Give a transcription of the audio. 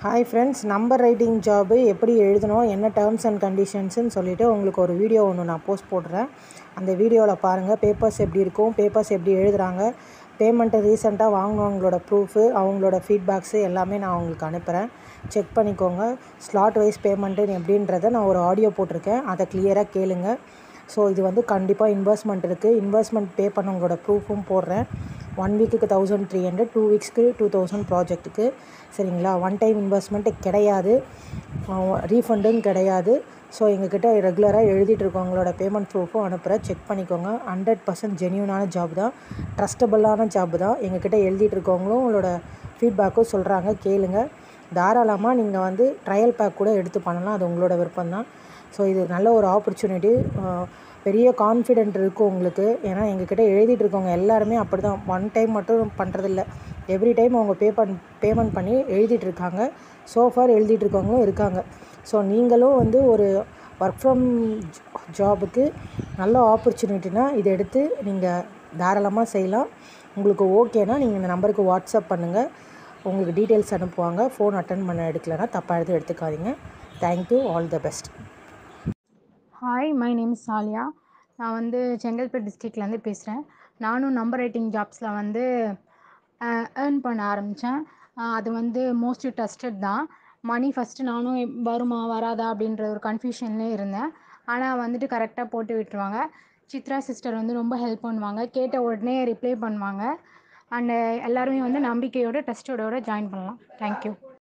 hi friends number writing job எப்படி எழுதணும் என்ன டேர்ம்ஸ் அண்ட் கண்டிஷன்ஸ்னு சொல்லிவிட்டு உங்களுக்கு ஒரு வீடியோ ஒன்று நான் போஸ்ட் போடுறேன் அந்த வீடியோவில் பாருங்கள் பேப்பர்ஸ் எப்படி இருக்கும் பேப்பர்ஸ் எப்படி எழுதுகிறாங்க பேமெண்ட்டு ரீசெண்டாக வாங்கினவங்களோட ப்ரூஃபு அவங்களோட ஃபீட்பேக்ஸு எல்லாமே நான் உங்களுக்கு அனுப்புகிறேன் செக் பண்ணிக்கோங்க ஸ்லாட் வைஸ் பேமெண்ட்டு எப்படின்றத நான் ஒரு ஆடியோ போட்டிருக்கேன் அதை கிளியராக கேளுங்க ஸோ இது வந்து கண்டிப்பாக இன்வெஸ்ட்மெண்ட் இருக்குது இன்வெஸ்ட்மெண்ட் பே பண்ணவங்களோட ப்ரூஃபும் போடுறேன் ஒன் வீக்குக்கு தௌசண்ட் த்ரீ ஹண்ட்ரட் டூ வீக்ஸ்க்கு டூ தௌசண்ட் ப்ராஜெக்ட்டுக்கு சரிங்களா ஒன் டைம் இன்வெஸ்ட்மெண்ட்டு கிடையாது ரீஃபண்டும் கிடையாது ஸோ எங்ககிட்ட ரெகுலராக எழுதிட்டு இருக்கவங்களோட பேமெண்ட் ப்ரூஃபும் அனுப்புகிறேன் செக் பண்ணிக்கோங்க ஹண்ட்ரட் பர்சன்ட் ஜென்யூனான ஜாப் தான் ட்ரஸ்டபுளான ஜாப் தான் எங்ககிட்ட எழுதிட்டு இருக்கவங்களும் உங்களோட ஃபீட்பேக்கும் சொல்கிறாங்க கேளுங்க தாராளமாக நீங்கள் வந்து ட்ரையல் பேக் கூட எடுத்து பண்ணலாம் அது உங்களோட விருப்பம் தான் ஸோ இது நல்ல ஒரு ஆப்பர்ச்சுனிட்டி பெரிய கான்ஃபிடென்ட் இருக்கும் உங்களுக்கு ஏன்னா எங்ககிட்ட எழுதிட்டு இருக்கவங்க எல்லாருமே அப்படி தான் ஒன் டைம் மட்டும் பண்ணுறதில்ல எவ்ரி டைம் அவங்க பே பண் பேமெண்ட் பண்ணி எழுதிட்டு இருக்காங்க சோஃபார் எழுதிட்டு இருக்கவங்களும் இருக்காங்க ஸோ நீங்களும் வந்து ஒரு ஒர்க் ஃப்ரம் ஜாபுக்கு நல்ல ஆப்பர்ச்சுனிட்டினா இதை எடுத்து நீங்கள் தாராளமாக செய்யலாம் உங்களுக்கு ஓகேனா நீங்கள் இந்த நம்பருக்கு வாட்ஸ்அப் பண்ணுங்கள் உங்களுக்கு டீட்டெயில்ஸ் அனுப்புவாங்க ஃபோன் அட்டன் பண்ண எடுக்கலைன்னா தப்பாக எதுவும் எடுத்துக்காதீங்க thank you all the best hi my name is Saliya நான் வந்து செங்கல்பட்டு டிஸ்ட்ரிக்ட்லேருந்து பேசுகிறேன் நானும் நம்பர் ரைட்டிங் ஜாப்ஸில் வந்து ஏர்ன் பண்ண ஆரம்பித்தேன் அது வந்து மோஸ்ட்லி ட்ரஸ்டட் தான் மணி ஃபஸ்ட்டு நானும் வருமா வராதா அப்படின்ற ஒரு கன்ஃபியூஷன்லேயே இருந்தேன் ஆனால் வந்துட்டு கரெக்டாக போட்டு விட்டுருவாங்க சித்ரா சிஸ்டர் வந்து ரொம்ப ஹெல்ப் பண்ணுவாங்க கேட்ட உடனே ரிப்ளை பண்ணுவாங்க அண்டு எல்லாருமே வந்து நம்பிக்கையோட ட்ரஸ்டோட ஜாயின் பண்ணலாம் தேங்க்யூ